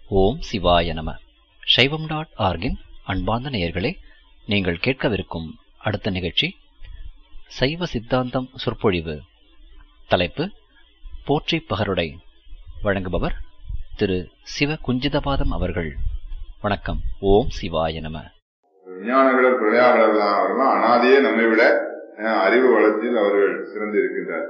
ஓம் சிவாய நம சைவம் டாட் ஆர்கின் அன்பார்ந்த நேயர்களே நீங்கள் கேட்கவிருக்கும் அடுத்த நிகழ்ச்சி சைவ சித்தாந்தம் சொற்பொழிவு தலைப்பு போற்றி பகருடை வழங்குபவர் திரு சிவ குஞ்சிதபாதம் அவர்கள் வணக்கம் ஓம் சிவாய நம விஞ்ஞானங்களர் பிரளையாளர்களான அவர்கள் அனாதையே நம்மை விட அஹ், அறிவு வளர்ச்சியில் அவர்கள் சிறந்து இருக்கின்றார்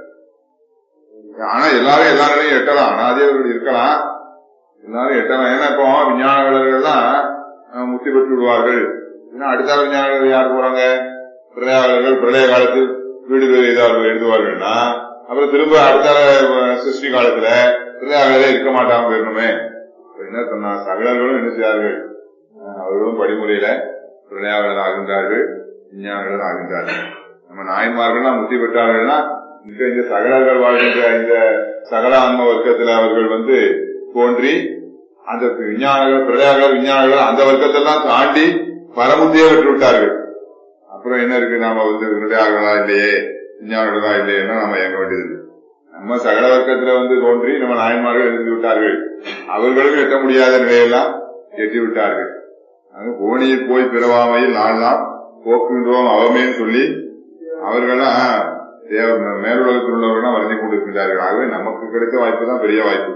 ஆனா எல்லாரும் எல்லா நிலையும் எட்டலாம் அனாதே அவர்கள் இருக்கலாம் எல்லாரும் எட்டலாம் ஏன்னா இப்போ விஞ்ஞானங்களர்கள்லாம் அஹ், முத்தி பெற்று விடுவார்கள் ஏன்னா அடுத்த விஞ்ஞானங்கள் யார் போறாங்க பிரளையாளர்கள் பிரளய காலத்தில் வீடு பேர் ஏதாவது எழுதுவார்கள்னா அப்புறம் திரும்ப அடுத்த அஹ், சிருஷ்டி காலத்துல பிரளையாளர்களே இருக்க மாட்டாம போயிடணுமே அப்ப என்ன சொன்னா சகலர்களும் என்ன செய்யார்கள் அஹ், அவர்களும் படிமுறையில பிரளையாளர் ஆகின்றார்கள் விஞ்ஞானங்கள் ஆகின்றார்கள் நம்ம நாயன்மார்கள்லாம் முத்தி பெற்றார்கள்னா இந்த இந்த சகலர்கள் வாழ்கின்ற இந்த சகல ஆன்ம வர்க்கத்துல அவர்கள் வந்து தோன்றி அந்த விஞ்ஞானங்கள் பிரளையாளர் விஞ்ஞானங்கள் அந்த வர்க்கத்தெல்லாம் தாண்டி பரமுத்தியே விட்டு விட்டார்கள் அப்புறம் என்ன இருக்கு நாம வந்து பிரளையாளர்களா இல்லையே விஞ்ஞானங்களா இல்லையேன்னா நம்ம எங்க வேண்டியது நம்ம சகல வர்க்கத்துல வந்து தோன்றி நம்ம நாயன்மார்கள் எழுதி விட்டார்கள் அவர்களும் எட்ட முடியாத நிலையெல்லாம் எட்டி விட்டார்கள் அது கோணியில் போய் பிறவாமையில் நாள் நாம் போக்குகின்றோம் அவமேன்னு சொல்லி அவர்கள்லாம் தேவ மேலுலகத்தில் உள்ளவர்கள் வருந்தி கொண்டிருக்கின்றார்கள் ஆகவே நமக்கு கிடைத்த வாய்ப்பு தான் பெரிய வாய்ப்பு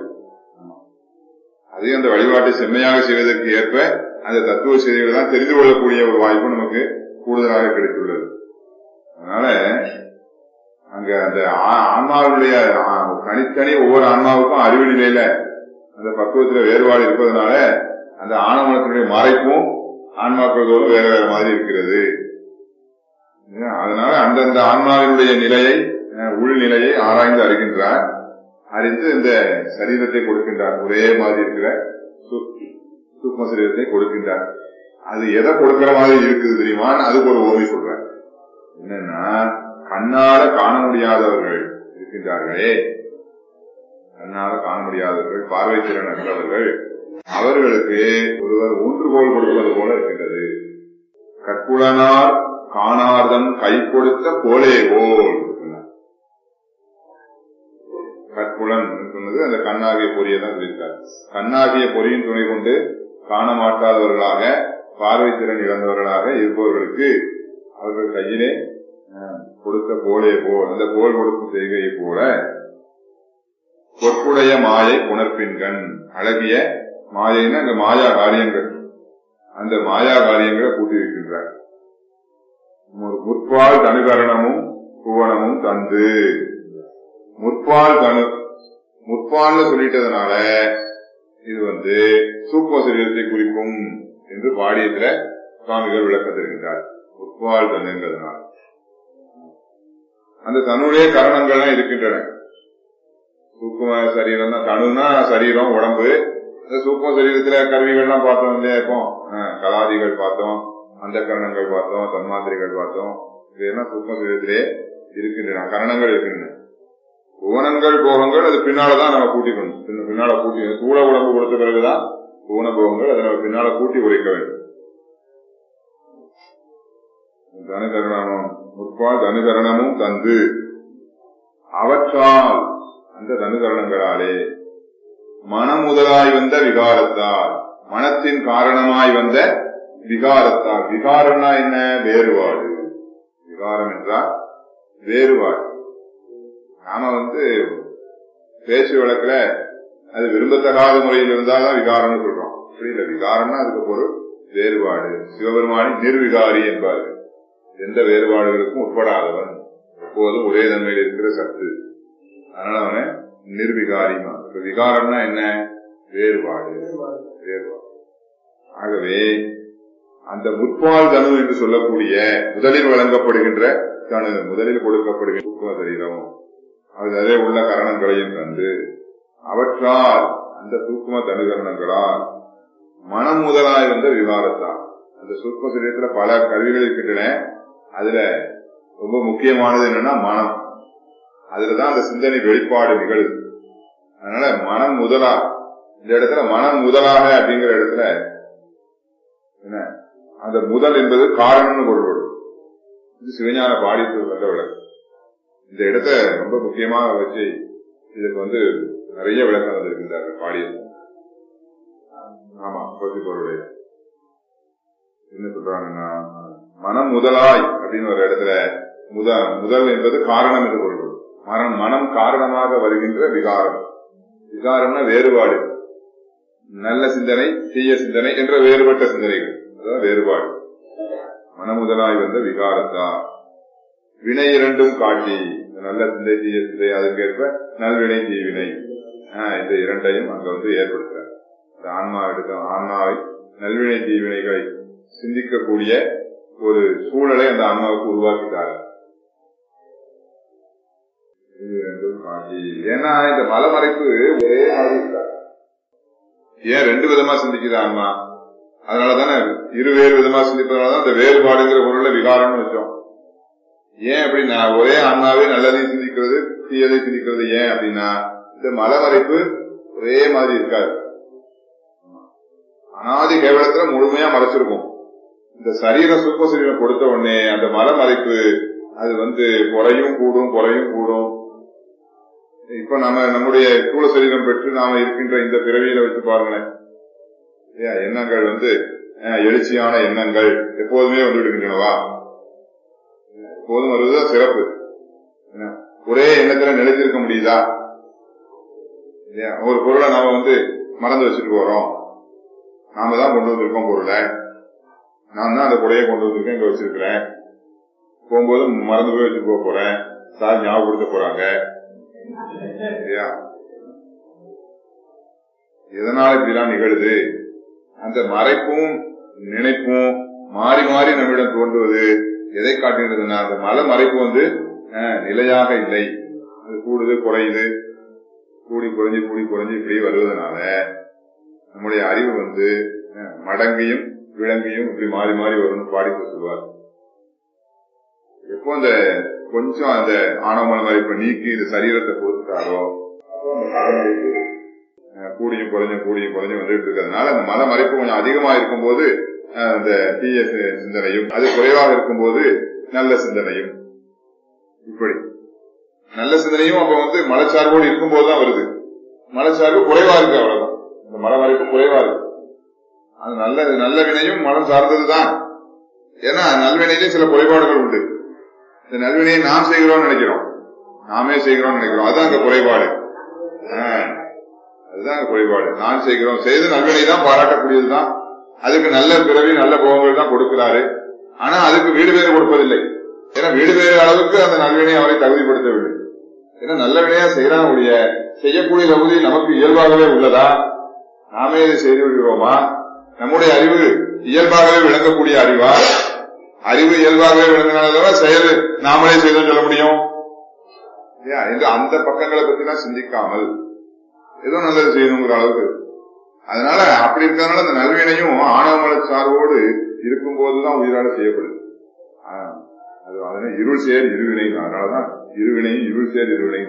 அதே அந்த வழிபாட்டை செம்மையாக செய்வதற்கு ஏற்ப அந்த தத்துவ செய்திகளை தான் தெரிந்து கொள்ளக்கூடிய ஒரு வாய்ப்பு நமக்கு கூடுதலாக கிடைத்துள்ளது அதனால அங்க அந்த ஆ- ஆன்மாவினுடைய ஆ, தனித்தனி ஒவ்வொரு ஆன்மாவுக்கும் அறிவு நிலையில அந்த பக்குவத்துல வேறுபாடு இருப்பதனால அந்த ஆணவனத்தினுடைய மறைப்பும் ஆன்மாக்களோடு வேற வேற மாதிரி இருக்கிறது ஏன், அதனால அந்தந்த ஆன்மாவினுடைய நிலையை அஹ், உள்நிலையை ஆராய்ந்து அறிகின்றார் அறிந்து இந்த சரீரத்தை கொடுக்கின்றார் ஒரே மாதிரி இருக்கிற சு- சூக்ம சரீரத்தை கொடுக்கின்றார் அது எதை கொடுக்கிற மாதிரி இருக்குது தெரியுமா அதுக்கு ஒரு ஓமை சொல்றார் என்னன்னா கண்ணால காண முடியாதவர்கள் இருக்கின்றார்களே கண்ணால காண முடியாதவர்கள் பார்வை திறன் அற்றவர்கள் அவர்களுக்கு ஒருவர் ஊன்றுகோல் கொடுப்பது போல இருக்கின்றது கற்புலனார் காணார்தம் கை கொடுத்த கோலே ஓல் சொன்னார். கற்புலன் சொன்னது அந்த கண்ணாகிய பொறியை தான் சொல்லியிருக்கார் கண்ணாகிய பொறியின் துணை கொண்டு காண மாட்டாதவர்களாக பார்வை திறன் இழந்தவர்களாக இருப்பவர்களுக்கு அவர்கள் கையிலே அஹ், கொடுத்த கோலே போல் அந்த கோல் கொடுக்கும் செய்கையை போல பொற்புடைய மாயை புணர்ப்பின்கண் அழகிய மாயைன்னா அந்த மாயா காரியங்கள் அந்த மாயா காரியங்களை கூட்டி வைக்கின்றார் ஒரு முற்பால் தனுகரணமும் புவனமும் தந்து முற்பால் தனு முற்பால்னு சொல்லிட்டதுனால இது வந்து சூக்ம சரீரத்தை குறிக்கும் என்று பாடியத்துல சுவாமிகள் விளக்கம் தருகின்றார் முற்பால் தனுங்கிறதுனால அந்த தன்னுடைய கரணங்கள்லாம் இருக்கின்றன சூக்கும சரீரம் தான் தனுனா சரீரம் உடம்பு அந்த சூக்கும சரீரத்துல கருவிகள்லாம் பார்த்தோம் இல்லையா இப்போ அஹ், கலாதிகள் பார்த்தோம் அந்த கரணங்கள் பார்த்தோம் தன்மாத்திரைகள் பார்த்தோம் இதெல்லாம் சூக்ம சரீரத்திலே இருக்கின்றன கரணங்கள் இருக்கின்றன புவனங்கள் போகங்கள் அது பின்னாலதான் நம்ம கூட்டிக்கணும் பின்ன- பின்னால கூட்டி சூழ உடம்பு கொடுத்த பிறகுதான் புவன போகங்கள் அதை நம்ம பின்னால கூட்டி உரைக்க வேண்டும் தனுகரணமும் முற்பால் தனுகரணமும் தந்து அவற்றால் அந்த தனுகரணங்களாலே மனம் முதலாய் வந்த விகாரத்தால் மனத்தின் காரணமாய் வந்த விகாரத்தால் விகாரம்னா என்ன வேறுபாடு விகாரம் என்றால் வேறுபாடு நாம வந்து பேச்சு வழக்குல அது விரும்பத்தகாத முறையில் இருந்தால்தான் விகாரம்னு சொல்றோம் அப்படி இல்ல விகாரம்னா அதுக்கு பொருள் வேறுபாடு சிவபெருமானி நிர்விகாரி என்பார்கள் எந்த வேறுபாடுகளுக்கும் உட்படாதவன் எப்போதும் ஒரே தன்மையில் இருக்கிற சத்து அதனால அவனை நிர்விகாரிமா இப்ப விகாரம்னா என்ன வேறுபாடு வேறுபாடு ஆகவே அந்த முற்பால் தனு என்று சொல்லக்கூடிய முதலில் வழங்கப்படுகின்ற தனு முதலில் கொடுக்கப்படுகின்ற சூக்ம சரீரம் அது அதே உள்ள கரணங்களையும் தந்து அவற்றால் அந்த சூக்ம தனுகரணங்களால் மனம் முதலாய் வந்த விகாரத்தால் அந்த சூக்ம சரீரத்துல பல கருவிகள் இருக்கின்றன அதுல ரொம்ப முக்கியமானது என்னன்னா மனம் அதுலதான் அந்த சிந்தனை வெளிப்பாடு நிகழுது அதனால மனம் முதலா இந்த இடத்துல மனம் முதலாக அப்படிங்கிற இடத்துல என்ன அந்த முதல் என்பது காரணம்னு பொருள்படும் இது சிவஞான பாடித்து வந்த விளக்கம் இந்த இடத்த ரொம்ப முக்கியமாக வச்சு இதுக்கு வந்து நிறைய விளக்கம் வந்திருக்கின்றார்கள் பாடியது அப்போசி பொருளுடைய என்ன சொல்றாங்கன்னா மனம் முதலாய் அப்படின்னு ஒரு இடத்துல முத முதல் என்பது காரணம் என்று பொருள் மனம் மனம் காரணமாக வருகின்ற விகாரம் விகாரம்னா வேறுபாடு நல்ல சிந்தனை தீய சிந்தனை என்ற வேறுபட்ட சிந்தனைகள் அதான் வேறுபாடு மனமுதலாய் வந்த விகாரத்தா வினை இரண்டும் காட்டி இந்த நல்ல சிந்தை தீய சிந்தை அதுக்கேற்ப நல்வினை தீவினை ஆஹ் இந்த இரண்டையும் அங்க வந்து ஏற்படுத்துறார் இந்த ஆன்மா எடுத்த ஆன்மாவை நல்வினை தீவினைகளை சிந்திக்கக்கூடிய ஒரு சூழலை அந்த ஆன்மாவுக்கு உருவாக்கிட்டாரு இது ரெண்டும் காட்டி ஏன்னா இந்த மலமறைப்பு ஒரே மாதிரி இருக்காது ஏன் ரெண்டு விதமா சிந்திக்குது ஆன்மா அதனாலதானே இருவேறு விதமா சிந்திப்பதனாலதான் இந்த வேறுபாடுங்கிற பொருள்ல விகாரம்னு வச்சோம் ஏன் அப்படின்னா ஒரே ஆன்மாவே நல்லதை சிந்திக்கிறது தீயதை சிந்திக்கிறது ஏன் அப்படின்னா இந்த மலமறைப்பு ஒரே மாதிரி இருக்காது அனாதி கேவலத்துல முழுமையா மறைச்சிருக்கும் இந்த சரீர சூப்ப சரீரம் கொடுத்த உடனே அந்த மலமறைப்பு அது வந்து குறையும் கூடும் குறையும் கூடும் இப்ப நம்ம நம்முடைய ஸ்தூல சரீரம் பெற்று நாம இருக்கின்ற இந்த பிறவியில வச்சு பாருங்களேன் இல்லையா? எண்ணங்கள் வந்து அஹ், எழுச்சியான எண்ணங்கள் எப்போதுமே வந்து விடுகின்றனவா எப்போதும் வருவதுதான் சிறப்பு என்ன? ஒரே எண்ணத்துல நிலைத்திருக்க முடியுதா இல்லையா? ஒரு பொருளை நாம வந்து மறந்து வச்சுட்டு போறோம் நாம தான் கொண்டு வந்திருக்கோம் பொருளை நான் தான் அந்த குடையை கொண்டு வந்திருக்கேன் இங்க வச்சிருக்கிறேன் போகும்போது மறந்து போய் வச்சுட்டு போக போறேன் சார் ஞாபகப்படுத்த போறாங்க இல்லையா எதனால இப்படிலாம் நிகழுது அந்த மறைப்பும் நினைப்பும் மாறி மாறி நம்மிடம் தோன்றுவது எதை காட்டுகிறதுனா அந்த மலை மறைப்பு வந்து அஹ், நிலையாக இல்லை அது கூடுது குறையுது கூடி குறைஞ்சு கூடி குறைஞ்சு இப்படி வருவதனால நம்முடைய அறிவு வந்து அஹ், மடங்கியும் விளங்கியும் இப்படி மாறி மாறி வரும்னு பாடி சொல்லுவார் எப்போ அந்த கொஞ்சம் அந்த ஆணவமன மதிப்பை நீக்கி இந்த சரீரத்தை கொடுத்துட்டாரோ அப்போ அந்த மனமறைப்பு, அஹ், கூடியும் குறைஞ்சும் கூடியும் குறைஞ்சும் வந்துட்டு இருக்கிறதுனால அந்த மன மறைப்பு கொஞ்சம் அதிகமா இருக்கும்போது அஹ், இந்த தீய சி- சிந்தனையும் அது குறைவாக இருக்கும்போது நல்ல சிந்தனையும் இப்படி நல்ல சிந்தனையும் அப்ப வந்து மலச்சார்போடு இருக்கும்போது தான் வருது மலச்சார்பு குறைவா இருக்கு அவ்வளவுதான் இந்த மன மறைப்பு குறைவா இருக்கு அது நல்ல நல்ல வினையும் மனம் சார்ந்ததுதான் ஏன்னா நல்வினையிலே சில குறைபாடுகள் உண்டு இந்த நல்வினையை நாம் செய்கிறோம்னு நினைக்கிறோம் நாமே செய்கிறோம்னு நினைக்கிறோம் அதுதான் அங்க குறைபாடு ஆஹ், அதுதான் அங்க குறைபாடு நான் செய்கிறோம் செய்து நல்வினை தான் பாராட்டக்கூடியதுதான் அதுக்கு நல்ல பிறவி நல்ல போகங்கள் தான் கொடுக்கிறாரு ஆனா அதுக்கு வீடு பேறு கொடுப்பதில்லை ஏன்னா வீடு பேறு அளவுக்கு அந்த நல்வினை அவரை தகுதிப்படுத்தவில்லை ஏன்னா நல்ல வினையா செய்யறான் ஒழிய செய்யக்கூடிய தகுதி நமக்கு இயல்பாகவே உள்ளதா நாமே இதை செய்து விடுகிறோமா நம்முடைய அறிவு இயல்பாகவே விளங்கக்கூடிய அறிவா அறிவு இயல்பாகவே விளங்கினால செயல் நாமளே செய்தோம் சொல்ல முடியும் இல்லையா? என்று அந்த பக்கங்களை பத்தி எல்லாம் சிந்திக்காமல் ஏதோ நல்லது செய்யணுங்கிற அளவுக்கு அதனால அப்படி இருக்கிறதுனால அந்த நல்வினையும் ஆணவமல சார்போடு இருக்கும்போதுதான் உயிரால செய்யப்படுது ஆஹ், அது அதனால இருள் சேர் இருவினை அதனாலதான் இருவினையும் இருள் சேர் இருவினை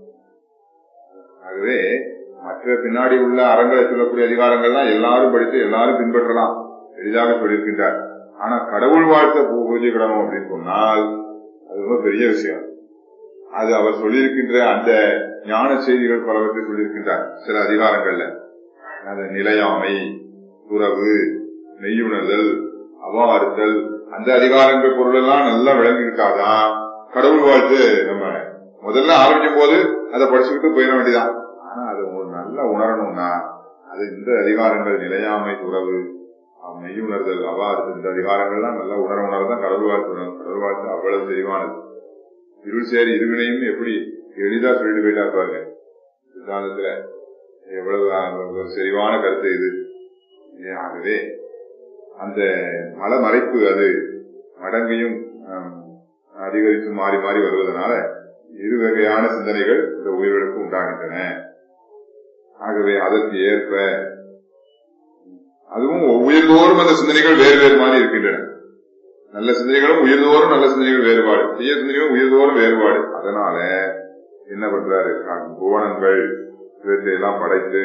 ஆகவே மற்ற பின்னாடி உள்ள அறங்களை சொல்லக்கூடிய அதிகாரங்கள்லாம் எல்லாரும் படித்து எல்லாரும் பின்பற்றலாம் எளிதாக சொல்லியிருக்கின்றார் ஆனா கடவுள் வாழ்த்த பூ- பூஜைக்கிடணும் அப்படின்னு சொன்னால் அது ரொம்ப பெரிய விஷயம் அது அவர் சொல்லியிருக்கின்ற அந்த ஞான செய்திகள் பலவற்றை சொல்லியிருக்கின்றார் சில அதிகாரங்கள்ல அந்த நிலையாமை துறவு மெய்யுணர்தல் அவாறுதல் அந்த அதிகாரங்கள் பொருள் எல்லாம் நல்லா விளங்கிட்டாதான் கடவுள் வாழ்த்து நம்ம முதல்ல ஆரம்பிக்கும் போது அதை படிச்சுக்கிட்டு போயிட வேண்டியதான் ஆனா அதை ஒரு நல்லா உணரணும்னா அது இந்த அதிகாரங்கள் நிலையாமை துறவு அஹ் மெய்யுணர்தல் அவ்வாறு இந்த அதிகாரங்கள்லாம் நல்லா உணர உணர்தான் கடவுள் வாழ்த்து உணரும். கடவுள் வாழ்த்து அவ்வளவு தெளிவானது இருள் சேரி இருவினையும் எப்படி எளிதா சொல்லிட்டு போயிட்டா பாருங்க சித்தாந்தத்துல எவ்வளவு அஹ், ஒரு செறிவான கருத்து இது ஏன் ஆகவே அந்த மல மறைப்பு அது மடங்கையும் ஆம், அதிகரித்து மாறி மாறி வருவதனால இரு வகையான சிந்தனைகள் இந்த உயிர்களுக்கு உண்டாகின்றன ஆகவே அதற்கு ஏற்ப அதுவும் உயிர்தோறும் அந்த சிந்தனைகள் வேறு வேறு மாதிரி இருக்கின்றன நல்ல சிந்தனைகளும் உயிர்தோறும் நல்ல சிந்தனைகள் வேறுபாடு தீய சிந்தனைகளும் உயிர்தோறும் வேறுபாடு அதனால என்ன பண்றாரு புவனங்கள் இவற்றை எல்லாம் படைத்து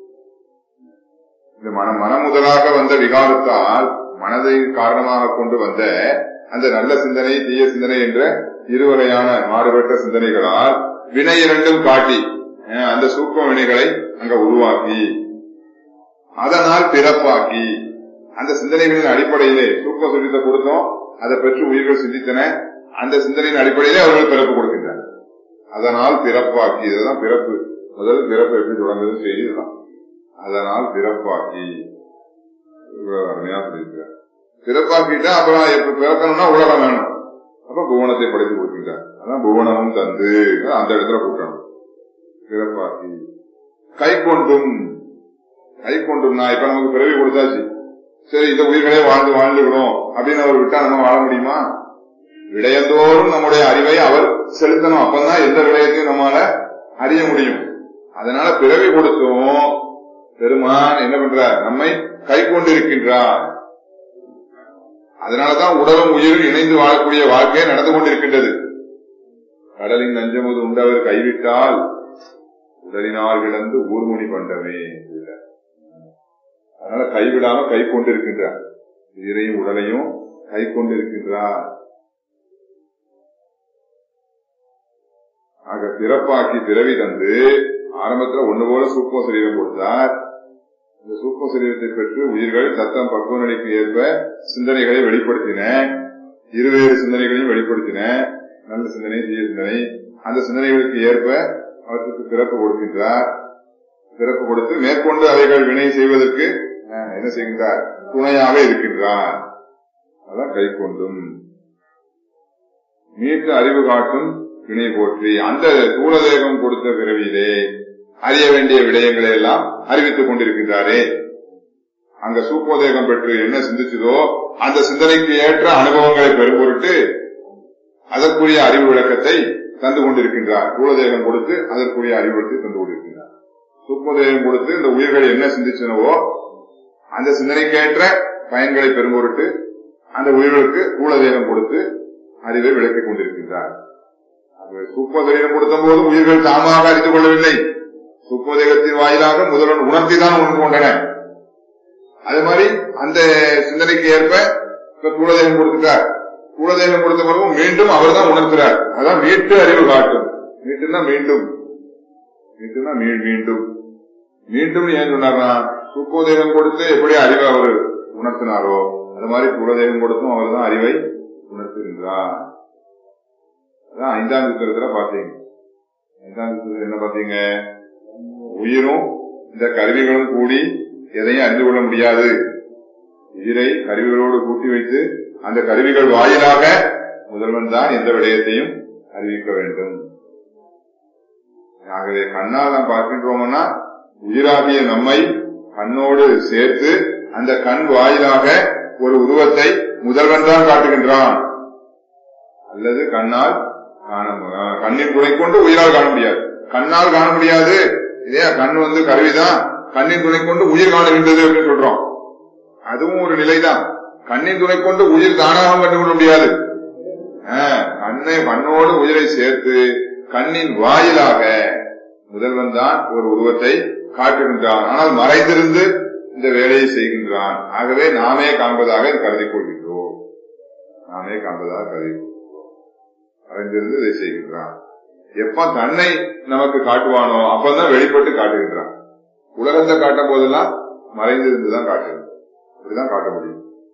இந்த மன மனமுதலாக வந்த விகாரத்தால் மனதை காரணமாக கொண்டு வந்த அந்த நல்ல சிந்தனை தீய சிந்தனை என்ற இருவகையான மாறுபட்ட சிந்தனைகளால் வினை இரண்டும் காட்டி அஹ், அந்த சூக்ம வினைகளை அங்க உருவாக்கி அதனால் பிறப்பாக்கி அந்த சிந்தனைகளின் அடிப்படையிலே சூப்ப சுரித்தை கொடுத்தோம் அதை பெற்று உயிர்கள் சிந்தித்தன அந்த சிந்தனையின் அடிப்படையிலே அவர்கள் பிறப்பு கொடுக்கின்றனர் அதனால் பிறப்பாக்கி இதுதான் பிறப்பு முதல் பிறப்பு எப்படி தொடங்குதுன்னு செய்தி இதுதான் அதனால் பிறப்பாக்கி இவ்வளவு அருமையா சொல்லியிருக்கிறார் பிறப்பாக்கிட்டா அப்புறம் எப்ப பிறக்கணும்னா உலகம் வேணும் அப்ப புவனத்தை படைத்து கொடுக்கின்றார் அதான் புவனமும் தந்து அந்த இடத்துல கூட்டணும் பிறப்பாக்கி கை கொண்டும் கை கொண்டும்னா இப்ப நமக்கு பிறவி கொடுத்தாச்சு சரி இந்த உயிர்களே வாழ்ந்து வாழ்ந்துக்கணும் அப்படின்னு அவர் விட்டா நம்ம வாழ முடியுமா விடயந்தோறும் நம்முடைய அறிவை அவர் செலுத்தணும் அப்பதான் எந்த விடயத்தையும் நம்மால அறிய முடியும் அதனால பிறவி கொடுத்தும் பெருமான் என்ன பண்றார் நம்மை கை கொண்டிருக்கின்றார் அதனாலதான் உடலும் உயிரும் இணைந்து வாழக்கூடிய வாழ்க்கை நடந்து கொண்டிருக்கின்றது கடலின் நஞ்சமுது உண்டவர் கைவிட்டால் உடலினால் கிடந்து ஊர்மொழி பண்டமே அதனால கைவிடாம கை கொண்டிருக்கின்றார் உயிரையும் உடலையும் கை கொண்டிருக்கின்றார் ஆக பிறப்பாக்கி பிறவி தந்து ஆரம்பத்துல ஒண்ணு போல சூப்ப சரீரம் கொடுத்தார் இந்த சூப்ப சரீரத்தை பெற்று உயிர்கள் தத்தம் பக்குவ நிலைக்கு ஏற்ப சிந்தனைகளை வெளிப்படுத்தின இருவேறு சிந்தனைகளையும் வெளிப்படுத்தின நல்ல சிந்தனை தீய சிந்தனை அந்த சிந்தனைகளுக்கு ஏற்ப அவற்றுக்கு பிறப்பு கொடுக்கின்றார் பிறப்பு கொடுத்து மேற்கொண்டு அவைகள் வினை செய்வதற்கு அஹ், என்ன செய்கின்றார் துணையாக இருக்கின்றார் அதான் கை கொண்டும் மீட்டு அறிவு காட்டும் வினை போற்றி அந்த தூளதேகம் கொடுத்த பிறவியிலே அறிய வேண்டிய விடயங்களை எல்லாம் அறிவித்துக் கொண்டிருக்கின்றாரே அங்க சூப்போதேகம் பெற்று என்ன சிந்திச்சதோ அந்த சிந்தனைக்கு ஏற்ற அனுபவங்களை பெறும் பொருட்டு அதற்குரிய அறிவு விளக்கத்தை தந்து கொண்டிருக்கின்றார் தூளதேகம் கொடுத்து அதற்குரிய அறிவு விளக்கத்தை தந்து கொண்டிருக்கின்றார் சூப்போதேகம் கொடுத்து இந்த உயிர்கள் என்ன சிந்திச்சனவோ அந்த சிந்தனைக்கேற்ற பயன்களை பெறும் பொருட்டு அந்த உயிர்களுக்கு தூளதேகம் கொடுத்து அறிவை விளக்கிக் கொண்டிருக்கின்றார் சூப்போதேகம் கொடுத்த போது உயிர்கள் தாமாக அறிந்து கொள்ளவில்லை சூப்போதேகத்தின் வாயிலாக முதல்வன் உணர்த்திதான் உணர்ந்து கொண்டன அது மாதிரி அந்த சிந்தனைக்கு ஏற்ப இப்ப தூளதேகம் கொடுத்துட்டார் தூளதேகம் கொடுத்த பிறகும் மீண்டும் அவர் தான் உணர்த்துறார் அதான் மீட்டு அறிவு காட்டும் மீட்டுன்னா மீண்டும் மீட்டுன்னா மீ- மீண்டும் மீண்டும் ஏன் சொன்னார்னா சூப்போதேகம் கொடுத்து எப்படி அறிவை அவர் உணர்த்தினாரோ அது மாதிரி தூளதேகம் கொடுத்தும் அவர் தான் அறிவை உணர்த்துகின்றார் அதான் ஐந்தாம் சித்திரத்துல பாத்தீங்க ஐந்தாம் சித்திரத்துல என்ன பாத்தீங்க உயிரும் இந்த கருவிகளும் கூடி எதையும் அறிந்து கொள்ள முடியாது உயிரை கருவிகளோடு கூட்டி வைத்து அந்த கருவிகள் வாயிலாக முதல்வன் தான் எந்த விடயத்தையும் அறிவிக்க வேண்டும் ஆகவே கண்ணால் நாம் பார்க்கின்றோம்னா உயிராகிய நம்மை கண்ணோடு சேர்த்து அந்த கண் வாயிலாக ஒரு உருவத்தை முதல்வன் தான் காட்டுகின்றான் அல்லது கண்ணால் காண மு- கண்ணின் துணை கொண்டு உயிரால் காண முடியாது கண்ணால் காண முடியாது இல்லையா கண் வந்து கருவிதான் கண்ணின் துணை கொண்டு உயிர் காணுகின்றது அப்படின்னு சொல்றோம் அதுவும் ஒரு நிலைதான் கண்ணின் துணை கொண்டு உயிர் தானாக கண்டுகொள்ள முடியாது ஆஹ், கண்ணை கண்ணோடு உயிரை சேர்த்து கண்ணின் வாயிலாக முதல்வன் தான் ஒரு உருவத்தை காட்டுகின்றான் ஆனால் மறைந்திருந்து இந்த வேலையை செய்கின்றான் ஆகவே நாமே காண்பதாக கருதிக் கொள்கின்றோம் நாமே காண்பதாக கருதி கொள்கின்றோம் மறைந்திருந்து இதை செய்கின்றான் எப்ப தன்னை நமக்கு காட்டுவானோ அப்பதான் வெளிப்பட்டு காட்டுகின்றான் உலகத்தை காட்டும் போதெல்லாம் மறைந்திருந்துதான் காட்டுகிறான் அப்படிதான் காட்ட முடியும்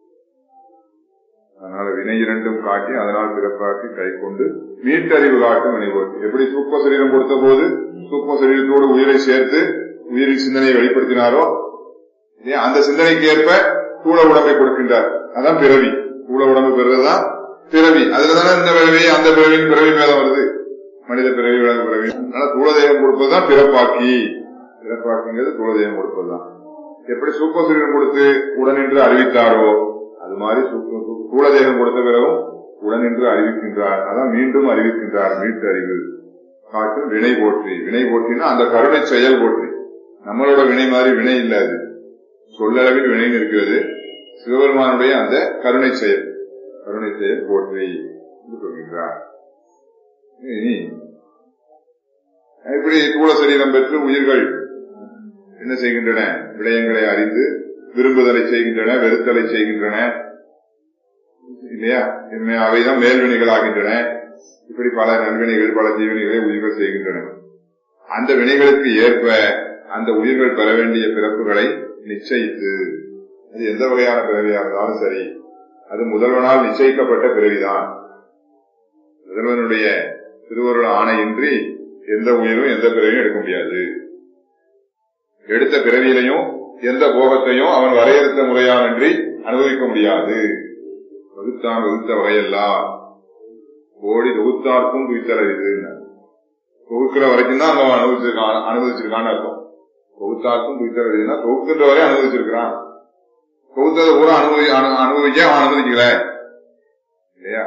அதனால வினை இரண்டும் காட்டி அதனால் பிறப்பாக்கி கை கொண்டு மீட்டறிவு காட்டும் வினைவோர் எப்படி சூப்ப சரீரம் கொடுத்த போது சூப்ப சரீரத்தோடு உயிரை சேர்த்து உயிரின் சிந்தனையை வெளிப்படுத்தினாரோ இல்லையா? அந்த சிந்தனைக்கு ஏற்ப தூள உடம்பை கொடுக்கின்றார் அதான் பிறவி தூள உடம்பு பெறுறதுதான் பிறவி அதுலதானே இந்த பிறவி அந்த பிறவியின் பிறவி மேலம் வருது மனித பிறவி விலங்கு பிறவி அதனால தூளதேகம் கொடுப்பதுதான் பிறப்பாக்கி பிறப்பாக்கிங்கிறது தூளதேகம் கொடுப்பதுதான் எப்படி சூப்ப சரீரம் கொடுத்து உடனின்று அறிவித்தாரோ அது மாதிரி சூப்ப- சூ- தூளதேகம் கொடுத்த பிறகும் உடனின்று அறிவிக்கின்றார் அதான் மீண்டும் அறிவிக்கின்றார் மீட்டு அறிவு காட்டும் வினை போற்றி வினை போற்றினா அந்த கருணை செயல் போற்றி நம்மளோட வினை மாதிரி வினை இல்ல அது சொல்லளவில் வினைன்னு இருக்கிறது சிவபெருமானுடைய அந்த கருணை செயல் கருணை செயல் போற்றி என்று சொல்கின்றார் இனி இப்படி தூள சரீரம் பெற்று உயிர்கள் என்ன செய்கின்றன விடயங்களை அறிந்து விரும்புதலை செய்கின்றன வெறுத்தலை செய்கின்றன இல்லையா இனிமே அவைதான் மேல்வினைகள் ஆகின்றன இப்படி பல நல்வினைகள் பல தீவினைகளை உயிர்கள் செய்கின்றன அந்த வினைகளுக்கு ஏற்ப அந்த உயிர்கள் பெற வேண்டிய பிறப்புகளை நிச்சயித்து அது எந்த வகையான பிறவியா இருந்தாலும் சரி அது முதல்வனால் நிச்சயிக்கப்பட்ட பிறவிதான் முதல்வனுடைய திருவருள் ஆணையின்றி எந்த உயிரும் எந்த பிறவியும் எடுக்க முடியாது எடுத்த பிறவியிலையும் எந்த போகத்தையும் அவன் வரையறுத்த முறையானின்றி அனுபவிக்க முடியாது வகுத்தான் வகுத்த வகையெல்லாம் கோடி தொகுத்தார்க்கும் துய்த்தல இது தொகுக்கிற வரைக்கும் தான் அவன் அனுபவிச்சிருக்கான் அனுபவிச்சிருக்கான்னு அர்த்தம் தொகுத்தார்க்கும் துய்த்தல இதுன்னா தொகுக்கின்ற வரை அனுபவிச்சிருக்கிறான் தொகுத்ததை பூரா அனுபவி அனு- அனுபவிக்க அவன் அனுமதிக்கல இல்லையா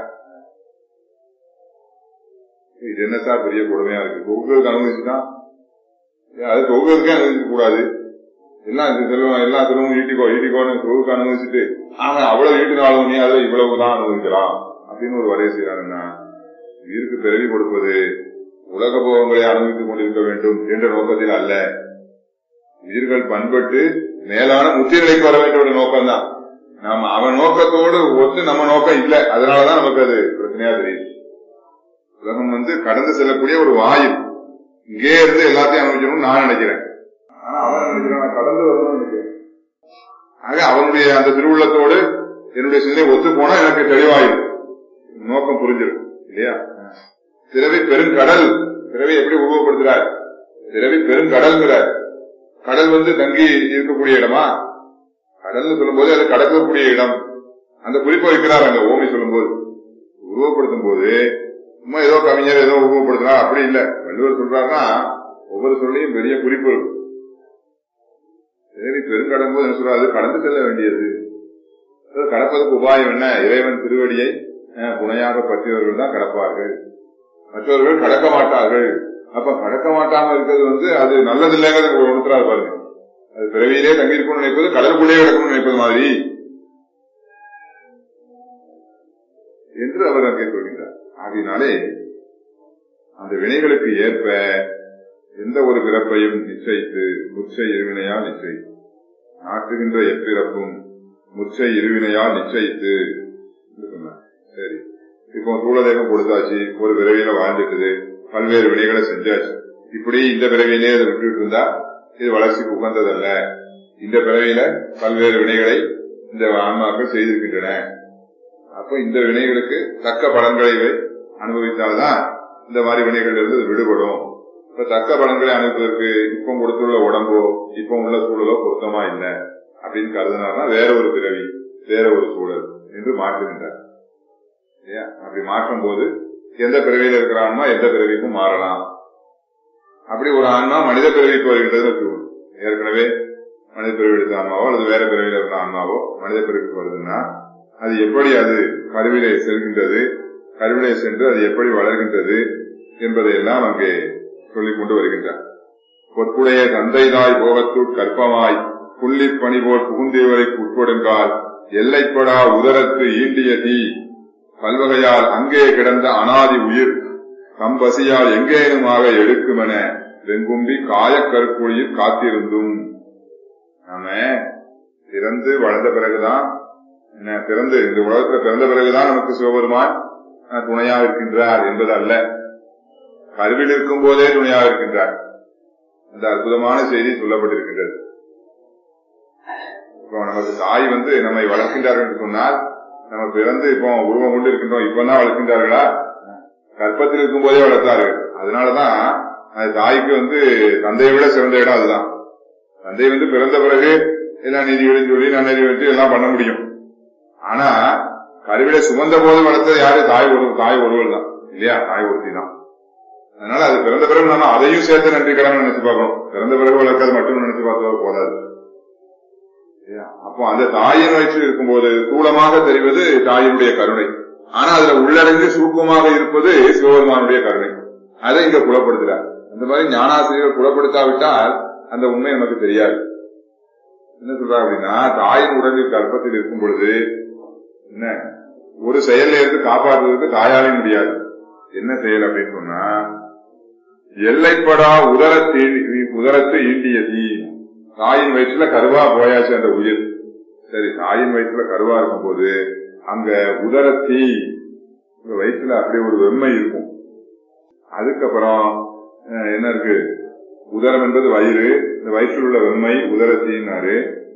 இது என்ன சார் பெரிய கொடுமையா இருக்கு தொகுக்கிறதுக்கு அனுமதிச்சுட்டான் ஏன் அது தொகுக்கிறதுக்கே அனுமதிக்க கூடாது எல்லாம் இது செல்வம் எல்லா செல்வமும் ஈட்டிக்கோ ஈட்டிக்கோன்னு தொகுக்க அனுமதிச்சுட்டு ஆமா அவ்வளவு ஈட்டினாலும் நீ அதுல இவ்வளவுதான் அனுமதிக்கலாம் அப்படின்னு ஒரு வரைய செய்யறாங்கன்னா உயிருக்கு பிறவி கொடுப்பது உலக போகங்களை அனுபவித்துக் கொண்டிருக்க வேண்டும் என்ற நோக்கத்தில் அல்ல உயிர்கள் பண்பட்டு மேலான முத்திரைக்கு வர வேண்டிய ஒரு நோக்கம் தான் நாம அவன் நோக்கத்தோடு ஒத்து நம்ம நோக்கம் இல்ல அதனாலதான் நமக்கு அது பிரச்சனையா தெரியுது உலகம் வந்து கடந்து செல்லக்கூடிய ஒரு வாயு இங்கே இருந்து எல்லாத்தையும் அனுபவிக்கணும்னு நான் நினைக்கிறேன் ஆனா அவன் நினைக்கிறான் நான் கடந்து வரணும்னு நினைக்கிறேன் ஆக அவனுடைய அந்த திருவுள்ளத்தோடு என்னுடைய சிந்தனை ஒத்து போனா எனக்கு தெளிவாயிடும் நோக்கம் புரிஞ்சிடும் இல்லையா பிறவி பெருங்கடல் பிறவி எப்படி உருவப்படுத்துறார் பிறவி பெருங்கடல்ங்கிறார் கடல் வந்து தங்கி இருக்கக்கூடிய இடமா கடல்னு சொல்லும்போது அது கடக்கக்கூடிய இடம் அந்த குறிப்பை வைக்கிறார் அங்க ஓமி சொல்லும்போது உருவப்படுத்தும் போது சும்மா ஏதோ கவிஞர் ஏதோ உருவப்படுத்தினா அப்படி இல்ல வள்ளுவர் சொல்றாருன்னா ஒவ்வொரு சொல்லையும் பெரிய குறிப்பு இருக்கும் சரி பெருங்கடல் போது என்ன சொல்றாரு அது கடந்து செல்ல வேண்டியது அது கடப்பதற்கு உபாயம் என்ன இறைவன் திருவடியை அஹ், துணையாக பற்றியவர்கள் தான் கடப்பார்கள் மற்றவர்கள் கடக்க மாட்டார்கள் அப்ப கடக்க மாட்டாம இருக்கிறது வந்து அது நல்லதில்லைங்கிறது உணர்த்துறாரு பாருங்க அது பிறவியிலே தங்கியிருக்கும்னு நினைப்பது கடலுக்குள்ளே கிடக்கும்னு நினைப்பது மாதிரி என்று அவர் அங்கே சொல்கின்றார் ஆகையினாலே அந்த வினைகளுக்கு ஏற்ப எந்த ஒரு பிறப்பையும் நிச்சயித்து முச்சை இருவினையால் நிச்சயித்து நாட்டுகின்ற எப்பிறப்பும் முச்சை இருவினையால் நிச்சயித்து என்று சொன்னார் சரி இப்போ சூழதேகம் கொடுத்தாச்சு ஒரு பிறவியில வாழ்ந்துட்டுது பல்வேறு வினைகளை செஞ்சாச்சு இப்படி இந்த பிறவியிலே அதை விட்டுட்டு இருந்தா இது வளர்ச்சிக்கு உகந்ததல்ல இந்த பிறவியில பல்வேறு வினைகளை இந்த ஆன்மாக்கள் செய்திருக்கின்றன அப்ப இந்த வினைகளுக்கு தக்க பலன்களை இவை அனுபவித்தால்தான் இந்த மாதிரி வினைகள் இருந்து இது விடுபடும் இப்ப தக்க பலன்களை அனுப்புவதற்கு இப்ப கொடுத்துள்ள உடம்போ இப்ப உள்ள சூழலோ பொருத்தமா இல்லை அப்படின்னு கருதினார்னா வேற ஒரு பிறவி வேற ஒரு சூழல் என்று மாற்றுகின்றார் இல்லையா? அப்படி மாற்றும் போது எந்த பிறவியில இருக்கிற ஆன்மா எந்த பிறவிக்கும் மாறலாம் அப்படி ஒரு ஆன்மா மனித பிறவிக்கு வருகின்றதுன்னு வச்சுக்கோங்க. ஏற்கனவே மனித பிறவி எடுத்த ஆன்மாவோ அல்லது வேற பிறவியில இருந்த ஆன்மாவோ மனித பிறவிக்கு வருதுன்னா அது எப்படி அது கருவிலே செல்கின்றது கருவிலே சென்று அது எப்படி வளர்கின்றது என்பதையெல்லாம் அங்கே சொல்லிக் கொண்டு வருகின்றார் பொற்புடைய தந்தைதாய் போகத்துட் கற்பமாய் புள்ளிப் பணி போல் புகுந்தேவரைக்கு உட்படுங்கால் எல்லைப்படா உதரத்து ஈண்டிய தீ பல்வகையால் அங்கே கிடந்த அனாதி உயிர் கம்பசியால் எங்கேனுமாக எடுக்குமென வெங்கும்பி காயக் கருக்குழியில் காத்திருந்தும் நாம பிறந்து வளர்ந்த பிறகுதான் என்ன பிறந்து இந்த உலகத்துல பிறந்த பிறகுதான் நமக்கு சிவபெருமான் அஹ், துணையாக இருக்கின்றார் என்பது அல்ல கருவில் இருக்கும் போதே துணையாக இருக்கின்றார் அந்த அற்புதமான செய்தி சொல்லப்பட்டிருக்கின்றது இப்போ நமக்கு தாய் வந்து நம்மை வளர்க்கின்றார்கள் என்று சொன்னால் நம்ம பிறந்து இப்போ உருவம் கொண்டு இருக்கின்றோம் இப்பதான் வளர்க்கின்றார்களா கற்பத்தில் இருக்கும் போதே வளர்த்தார்கள் அதனாலதான் அந்த தாய்க்கு வந்து தந்தையை விட சிறந்த இடம் அதுதான் தந்தை வந்து பிறந்த பிறகு எல்லா நீதிகளையும் சொல்லி நன்னறி வச்சு எல்லாம் பண்ண முடியும் ஆனா கருவிலை சுமந்த போது வளர்த்தது யாரு தாய் ஒரு தாய் ஒருவள் தான் இல்லையா தாய் ஒருத்தி தான் அதனால அது பிறந்த பிறகு நம்ம அதையும் சேர்த்து நன்றி கடன் நினைச்சு பார்க்கணும் பிறந்த பிறகு வளர்க்கறது மட்டும் நினைச்சு பார்த்தா போதாது இல்லையா? அப்போ அந்த தாயின் வயிற்றில் இருக்கும்போது தூளமாக தெரிவது தாயினுடைய கருணை ஆனா அதுல உள்ளடங்கி சுருக்கமாக இருப்பது சிவபெருமானுடைய கருணை அதை இங்க புலப்படுத்துறார் அந்த மாதிரி ஞானாசிரியர் புலப்படுத்தாவிட்டால் அந்த உண்மை நமக்கு தெரியாது என்ன சொல்றாரு அப்படின்னா தாயின் உடலில் கர்ப்பத்தில் இருக்கும் பொழுது என்ன ஒரு செயல்ல இருந்து காப்பாற்றுவதற்கு தாயாலே முடியாது என்ன செயல் அப்படின்னு சொன்னா எல்லைப்படா உதரத்தில் உதரத்தை ஈண்டிய தீ தாயின் வயிற்றுல கருவா போயாச்சு அந்த உயிர் சரி தாயின் வயிற்றுல கருவா இருக்கும்போது அங்க உதரத்தீ உங்க வயிற்றுல அப்படி ஒரு வெம்மை இருக்கும் அதுக்கப்புறம் அஹ், என்ன இருக்கு உதரம் என்பது வயிறு இந்த வயிற்றில் உள்ள வெம்மை உதரத்தீன்னாரு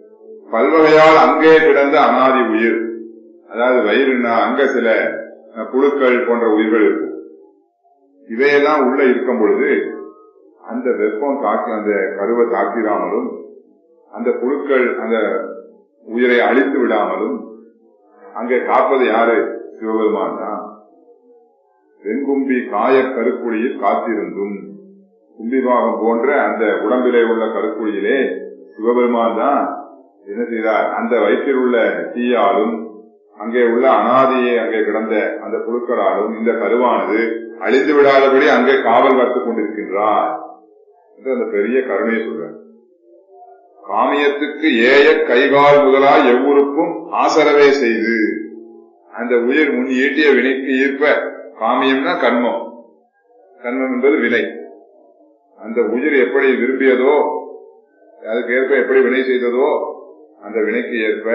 பல்வகையால் அங்கே கிடந்த அனாதி உயிர் அதாவது வயிறுனா அங்க சில அஹ், புழுக்கள் போன்ற உயிர்கள் இருக்கும் இவையெல்லாம் உள்ள இருக்கும் பொழுது அந்த வெப்பம் தாக்கி அந்த கருவை தாக்கிடாமலும் அந்த புழுக்கள் அந்த உயிரை அழித்து விடாமலும் அங்கே காப்பது யாரு சிவபெருமான் தான் வெண்கும்பி காய கருக்குழியில் காத்திருந்தும் கும்பிபாகம் போன்ற அந்த உடம்பிலே உள்ள கருக்குழியிலே சிவபெருமான் தான் என்ன செய்தார் அந்த வயிற்றில் உள்ள தீயாலும் அங்கே உள்ள அனாதியே அங்கே கிடந்த அந்த புழுக்களாலும் இந்த கருவானது அழிந்து விடாதபடி அங்கே காவல் காத்துக் கொண்டிருக்கின்றார் என்று அந்த பெரிய கருணையை சொல்றார் காமியத்துக்கு ஏய கைகால் முதலாய் எவ்வூருக்கும் ஆசரவே செய்து அந்த உயிர் முன் ஈட்டிய வினைக்கு ஈர்ப்ப காமியம்னா கர்மம் கர்மம் என்பது வினை அந்த உயிர் எப்படி விரும்பியதோ அதுக்கு ஏற்ப எப்படி வினை செய்ததோ அந்த வினைக்கு ஏற்ப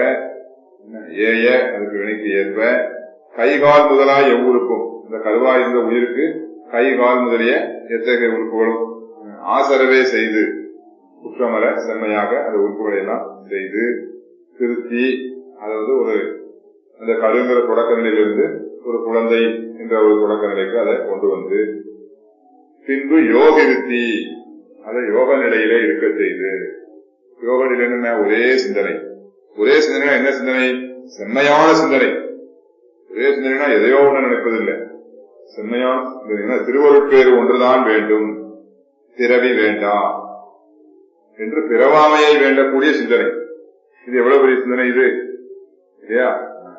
ஏய அதுக்கு வினைக்கு ஏற்ப கைகால் முதலாய் எவ்வூருக்கும் இந்த கருவா இருந்த உயிருக்கு கை கால் முதலிய எத்தகைய உறுப்புகளும் ஆசரவே செய்து குற்றமர செம்மையாக அந்த உறுப்புகளை எல்லாம் செய்து திருத்தி அதாவது ஒரு அந்த கருங்கிற தொடக்க நிலையிலிருந்து ஒரு குழந்தை என்ற ஒரு தொடக்க நிலைக்கு அதை கொண்டு வந்து பின்பு யோகிருத்தி அதை யோக நிலையிலே இருக்க செய்து யோக நிலைன்னு என்ன? ஒரே சிந்தனை ஒரே சிந்தனை என்ன சிந்தனை செம்மையான சிந்தனை ஒரே சிந்தனைனா எதையோ ஒன்று நினைப்பதில்லை செம்மையான சிந்தனை திருவருட்பேறு ஒன்றுதான் வேண்டும் பிறவி வேண்டாம் என்று பிறவாமையை வேண்டக்கூடிய சிந்தனை இது எவ்வளவு பெரிய சிந்தனை இது இல்லையா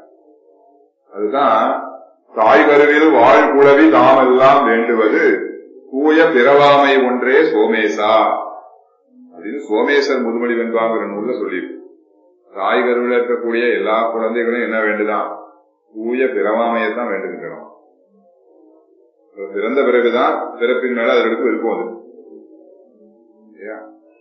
அதுதான் தாய் கருவில் வாழ் குழவி தாமெல்லாம் வேண்டுவது தூய பிறவாமை ஒன்றே சோமேசா அப்படின்னு சோமேசர் முதுமொழி வெண்பாங்கிற நூல்ல சொல்லியிருக்கு தாய் கருவில் இருக்கக்கூடிய எல்லா குழந்தைகளும் என்ன வேண்டுதான் தூய பிறவாமையைத்தான் வேண்டுகின்றன பிறந்த பிறகுதான் பிறப்பின் மேல அதற்கு விருப்பம் அது இல்லையா?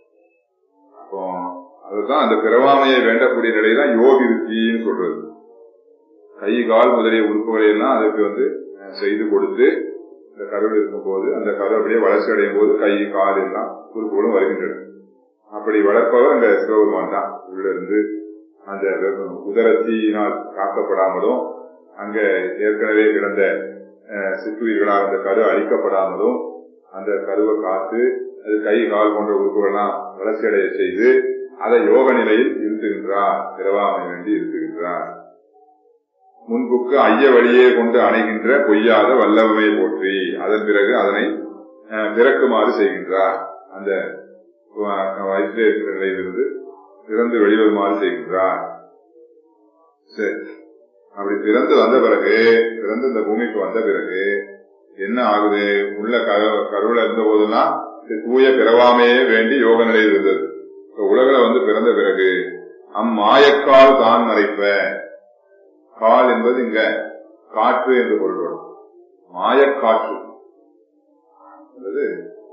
அப்போ அதுதான் அந்த பிறவாமையை வேண்டக்கூடிய நிலைதான் யோகி வித்தின்னு சொல்றது கை கால் முதலிய உறுப்புகளை எல்லாம் அதுக்கு வந்து அஹ், செய்து கொடுத்து இந்த கருவில் இருக்கும் போது அந்த கரு அப்படியே வளர்ச்சி அடையும் போது கை கால் எல்லாம் உறுப்புகளும் வருகின்றன அப்படி வளர்ப்பவர் அந்த சிவபெருமான் தான் உள்ள இருந்து அந்த வெப்ப- உதரத்தீயினால் காக்கப்படாமலும் அங்க ஏற்கனவே கிடந்த அஹ், சிற்றுயிர்களால் அந்த கரு அழிக்கப்படாமலும் அந்த கருவை காத்து அது கை கால் போன்ற உறுப்புகள்லாம் வளர்ச்சி அடைய செய்து அதை யோக நிலையில் இருத்துகின்றார் பிறவாமை வேண்டி இருத்துகின்றார் முன்புக்கு ஐய வழியே கொண்டு அணைகின்ற பொய்யாத வல்லவமே போற்றி அதன் பிறகு அதனை அஹ், பிறக்குமாறு செய்கின்றார் அந்த வ- வயிற்றிலே இருக்கிற நிலையிலிருந்து பிறந்து வெளிவருமாறு செய்கின்றார் சரி அப்படி பிறந்து வந்த பிறகு பிறந்து இந்த பூமிக்கு வந்த பிறகு என்ன ஆகுது உள்ள கரு- கருவுல இருந்த போதெல்லாம் தூய பிறவாமையே வேண்டி யோக நிலையில் இருந்தது இப்ப உலகில வந்து பிறந்த பிறகு அம்மாயக்கால் தான் மறைப்ப கால் என்பது இங்க காற்று என்று பொருள் வரும் மாயக்காற்று என்பது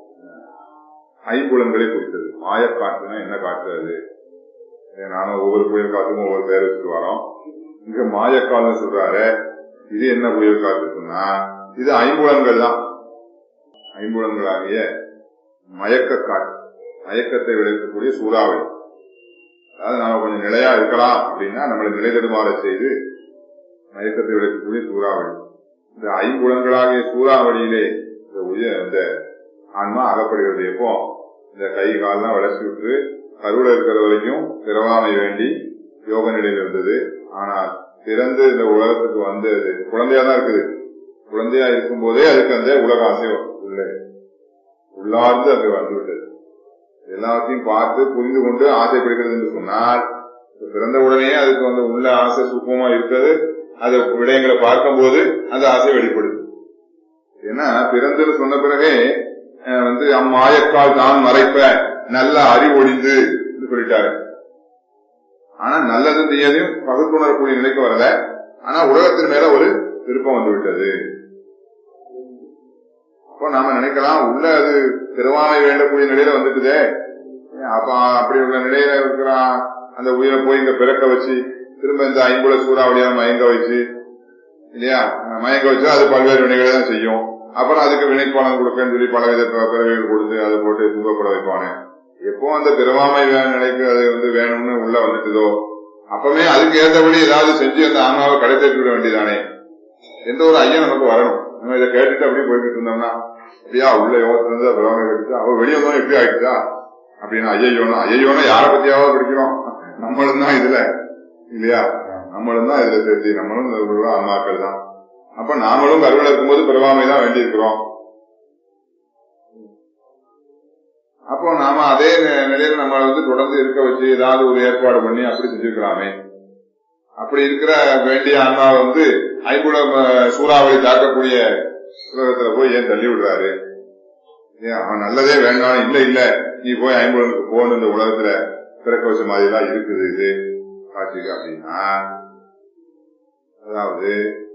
ஐம்புலன்களை குறித்தது மாயக்காற்றுனா என்ன காற்று அது ஏன் நானும் ஒவ்வொரு புயல் காற்றுக்கும் ஒவ்வொரு பேர் வச்சுட்டு வரோம் இங்க மாயக்கால்னு சொல்றாரு இது என்ன புயல் காற்று சொன்னா இது ஐம்புலன்கள் தான் ஐம்புலன்களாகிய மயக்க காற்று மயக்கத்தை விளைவிக்கக்கூடிய சூறாவளி அதாவது நாம கொஞ்சம் நிலையா இருக்கலாம் அப்படின்னா நம்மளை நிலை தடுமாற செய்து மயக்கத்தை விளைவிக்கக்கூடிய சூறாவளி இந்த ஐம்புலன்களாகிய சூறாவளியிலே இந்த உய- இந்த ஆன்மா அகப்படுகிறது எப்போ இந்த கை கால்லாம் வளர்ச்சி விட்டு கருவுல இருக்கிற வரைக்கும் பிறவாமை வேண்டி யோக நிலையில் இருந்தது ஆனால் பிறந்து இந்த உலகத்துக்கு வந்து அது குழந்தையா தான் இருக்குது குழந்தையா இருக்கும் போதே அதுக்கு அந்த உலக ஆசை உள்ள உள்ளார்ந்து அங்கு வந்துவிட்டது எல்லாத்தையும் பார்த்து புரிந்து கொண்டு ஆசைப்படுகிறது என்று சொன்னால் பிறந்த உடனே அதுக்கு வந்து உள்ள ஆசை சுத்தமா இருக்கிறது அது விடயங்களை பார்க்கும்போது அந்த ஆசை வெளிப்படுது ஏன்னா பிறந்துன்னு சொன்ன பிறகே அஹ், வந்து அம்மாயக்கால் தான் மறைப்ப நல்ல அறிவொழிந்து என்று சொல்லிட்டாரு ஆனா நல்லது தீயதையும் பகுத்துணரக்கூடிய நிலைக்கு வரல ஆனா உலகத்தின் மேல ஒரு விருப்பம் வந்து விட்டது அப்போ நாம நினைக்கலாம் உள்ள அது திருவாமை வேண்டக்கூடிய நிலையில வந்துட்டுதே அப்ப அப்படி உள்ள நிலையில இருக்கிறான் அந்த உயிரை போய் இங்க பிறக்க வச்சு திரும்ப இந்த ஐம்புல சூறாவளியா மயங்க வச்சு இல்லையா மயங்க வச்சு அது பல்வேறு வினைகளை தான் செய்யும் அப்புறம் அதுக்கு வினைப்பானம் கொடுக்கன்னு சொல்லி பல வித ப- பிறவிகள் கொடுத்து அதை போட்டு துன்பப்பட வைப்பானே எப்போ அந்த பிறவாமை வே- நிலைக்கு அது வந்து வேணும்னு உள்ள வந்துட்டுதோ அப்பவே அதுக்கு ஏற்றபடி ஏதாவது செஞ்சு அந்த ஆன்மாவை கடை தேற்றி விட வேண்டியதானே எந்த ஒரு ஐயம் நமக்கு வரணும் நம்ம இதை கேட்டுட்டு அப்படியே போய்கிட்டு இருந்தோம்னா அப்படியா உள்ள யோகத்துல இருந்து பிறவாமை கிடைச்சா அவ வெளியே வந்தோம் எப்படி ஆயிடுச்சா அப்படின்னா ஐயோனா ஐயோனா யாரை பத்தியாவது படிக்கிறோம் நம்மளும் தான் இதுல இல்லையா நம்மளும் தான் இதுல சேர்த்து நம்மளும் இந்த உள்ள ஆன்மாக்கள் தான் அப்ப நாமளும் கருவில இருக்கும்போது பிறவாமை தான் வேண்டியிருக்கிறோம் அப்போ நாம அதே நி- நிலையில நம்மளை வந்து தொடர்ந்து இருக்க வச்சு ஏதாவது ஒரு ஏற்பாடு பண்ணி அப்படி செஞ்சிருக்கலாமே அப்படி இருக்கிற வேண்டிய ஆன்மாவை வந்து ஐம்புலம் அஹ், சூறாவளி தாக்கக்கூடிய உலகத்துல போய் ஏன் தள்ளி விடுறாரு ஏன் அவன் நல்லதே வேண்டாம் இல்ல இல்ல நீ போய் ஐம்புலனுக்கு போகணும் இந்த உலகத்துல பிறக்க வச்ச மாதிரி எல்லாம் இருக்குது இது காட்சிக்கு அப்படின்னா அதாவது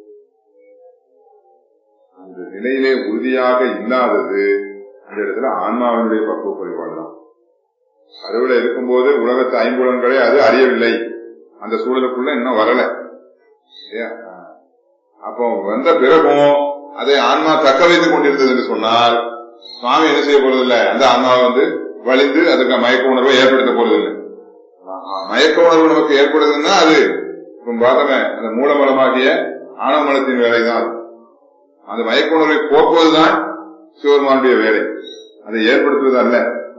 அந்த நிலையிலே உறுதியாக இல்லாதது அந்த இடத்துல ஆன்மாவினுடைய பக்குவ குறைபாடு தான் கருவில இருக்கும்போது உலகத்து ஐம்புலன்களை அது அறியவில்லை அந்த சூழலுக்குள்ள இன்னும் வரல இல்லையா? அப்போ வந்த பிறகும் அதை ஆன்மா தக்க வைத்துக் கொண்டிருந்தது என்று சொன்னால் சுவாமி என்ன செய்ய போறதில்லை அந்த ஆன்மாவை வந்து வலிந்து அதுக்கு மயக்க உணர்வை ஏற்படுத்த போறதில்லை ஆ, மயக்க உணர்வு நமக்கு ஏற்படுதுன்னா அது இப்ப பார்த்தோமே அந்த மூலமலமாகிய ஆணவமலத்தின் வேலைதான் அது. அந்த மயக்க உணர்வை போக்குவதுதான் சிவபெருமானுடைய வேலை அதை ஏற்படுத்துவது அல்ல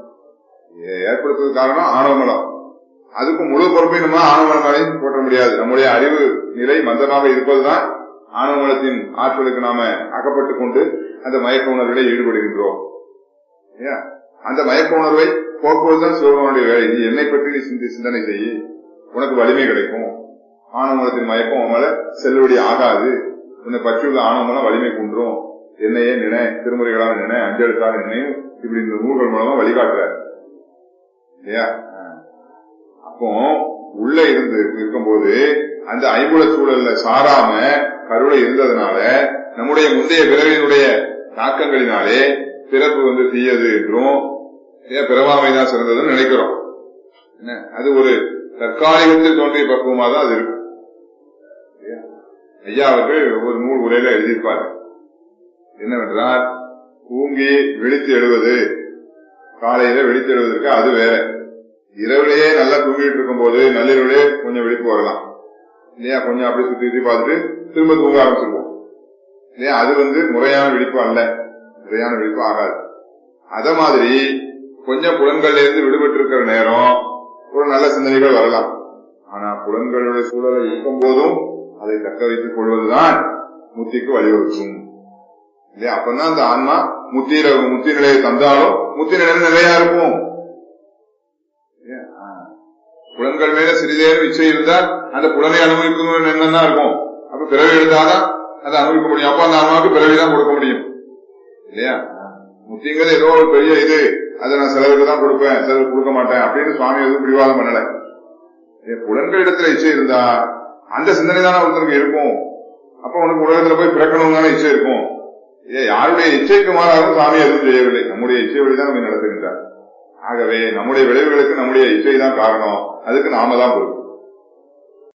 ஏ- ஏற்படுத்துவது காரணம் ஆணவமலம் அதுக்கு முழு பொறுப்பையும் நம்ம ஆணவமலை போட்ட முடியாது நம்முடைய அறிவு நிலை மந்தமாக இருப்பதுதான் ஆணவமலத்தின் ஆற்றலுக்கு நாம அகப்பட்டுக் கொண்டு அந்த மயக்க உணர்விலே ஈடுபடுகின்றோம் இல்லையா? அந்த மயக்க உணர்வை போக்குவதுதான் சிவபெருமானுடைய வேலை நீ என்னை பற்றி நீ சிந்தி சிந்தனை செய்யி உனக்கு வலிமை கிடைக்கும் ஆணவமலத்தின் மயக்கம் உன் மேல செல்லுபடி ஆகாது உன்னை பற்றியுள்ள ஆணவமலம் வலிமை குன்றும் என்னையே நினை திருமுறைகளாக நினை அஞ்செழுத்தாக நினை இப்படி இந்த நூல்கள் மூலமா வழிகாட்டுறார் இல்லையா அப்போ உள்ள இருந்து இருக்கும்போது அந்த ஐம்புல சூழல்ல சாராம கருவில இருந்ததுனால நம்முடைய முந்தைய பிறவியினுடைய தாக்கங்களினாலே பிறப்பு வந்து தீயது என்றும் ஏன் பிறவாமைதான் சிறந்ததுன்னு நினைக்கிறோம் என்ன அது ஒரு தற்காலிகத்தில் தோன்றிய பக்குவமா தான் அது இருக்கும் இல்லையா? ஐயா அவர்கள் ஒரு நூல் உரையில எழுதியிருப்பார் என்னவென்றால் தூங்கி விழித்து எழுவது காலையில விழித்து எழுவதற்கு அது வேற இரவுலயே நல்லா தூங்கிட்டு இருக்கும்போது நள்ளிரவுலே கொஞ்சம் விழிப்பு வரலாம் இல்லையா கொஞ்சம் அப்படி சுத்தி சுத்தி பார்த்துட்டு திரும்ப தூங்க ஆரம்பிச்சிருவோம் இல்லையா அது வந்து முறையான விழிப்பு அல்ல முறையான விழிப்பு ஆகாது அத மாதிரி கொஞ்சம் புலன்கள்ல இருந்து விடுபட்டு இருக்கிற நேரம் ஒரு நல்ல சிந்தனைகள் வரலாம் ஆனா புலன்களுடைய சூழலை இருக்கும் போதும் அதை தக்க வைத்துக் கொள்வதுதான் முத்திக்கு வழிவகுக்கும் இல்லையா அப்பதான் அந்த ஆன்மா முத்தியில முத்தி நிலையை தந்தாலும் முத்தி நிலை நிலையா இருக்கும் இல்லையா? ஆ. புலன்கள் மேல சிறிதேனும் இச்சை இருந்தால் அந்த புலனை அனுபவிக்கணும்னு எண்ணம் தான் இருக்கும் அப்ப பிறவி எடுத்தாதான் அதை அனுபவிக்க முடியும் அப்ப அந்த ஆன்மாவுக்கு பிறவி தான் கொடுக்க முடியும் இல்லையா முத்திங்கிறது ஏதோ ஒரு பெரிய இது அதை நான் சிலருக்கு தான் கொடுப்பேன் சிலருக்கு கொடுக்க மாட்டேன் அப்படின்னு சுவாமி எதுவும் பிடிவாதம் பண்ணல ஏன் புலன்களிடத்துல இச்சை இருந்தா அந்த சிந்தனை தானே ஒருத்தருக்கு இருக்கும் அப்ப உனக்கு உலகத்துல போய் பிறக்கணும் தானே இச்சை இருக்கும் ஏன் யாருடைய இச்சைக்கு மாறாகவும் சாமி எதுவும் செய்யவில்லை நம்முடைய இச்சை வழிதான் நம்ம நடத்துகின்றார் ஆகவே நம்முடைய விளைவுகளுக்கு நம்முடைய இச்சை தான் காரணம் அதுக்கு நாம தான் பொறுப்பு